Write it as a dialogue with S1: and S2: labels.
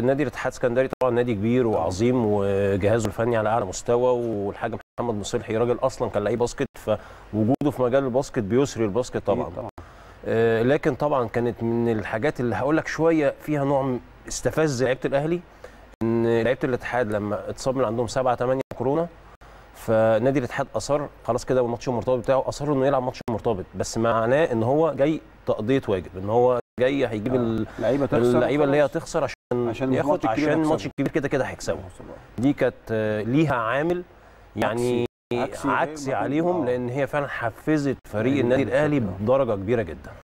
S1: نادي الاتحاد السكندري طبعا نادي كبير وعظيم وجهازه الفني على اعلى مستوى والحاج محمد مصلحي راجل اصلا كان لعيب باسكت فوجوده في مجال الباسكت بيسري الباسكت طبعا
S2: طبعا
S1: آه، لكن طبعا كانت من الحاجات اللي هقول لك شويه فيها نوع من- استفز لعيبه الاهلي ان لعيبه الاتحاد لما اتصاب من عندهم سبعه ثمانيه كورونا فنادي الاتحاد اصر خلاص كده الماتش المرتبط بتاعه اصر انه يلعب ماتش مرتبط بس معناه ان هو جاي تقضيه واجب ان هو جاي هيجيب
S2: آه.
S1: ال-
S2: لعيبه تخسر
S1: اللعيبه اللي هي
S2: وخلاص.
S1: تخسر عشان,
S2: عشان
S1: ياخد
S2: الماتش الكبير
S1: عشان
S2: هيكسبه.
S1: الماتش الكبير كده كده هيكسبه دي كانت آه، ليها عامل يعني
S2: عكسي-
S1: عكسي,
S2: غير
S1: عليهم
S2: آه.
S1: لان هي فعلا حفزت فريق
S2: أيوة،
S1: النادي
S2: بالظبط.
S1: الاهلي بدرجه كبيره جدا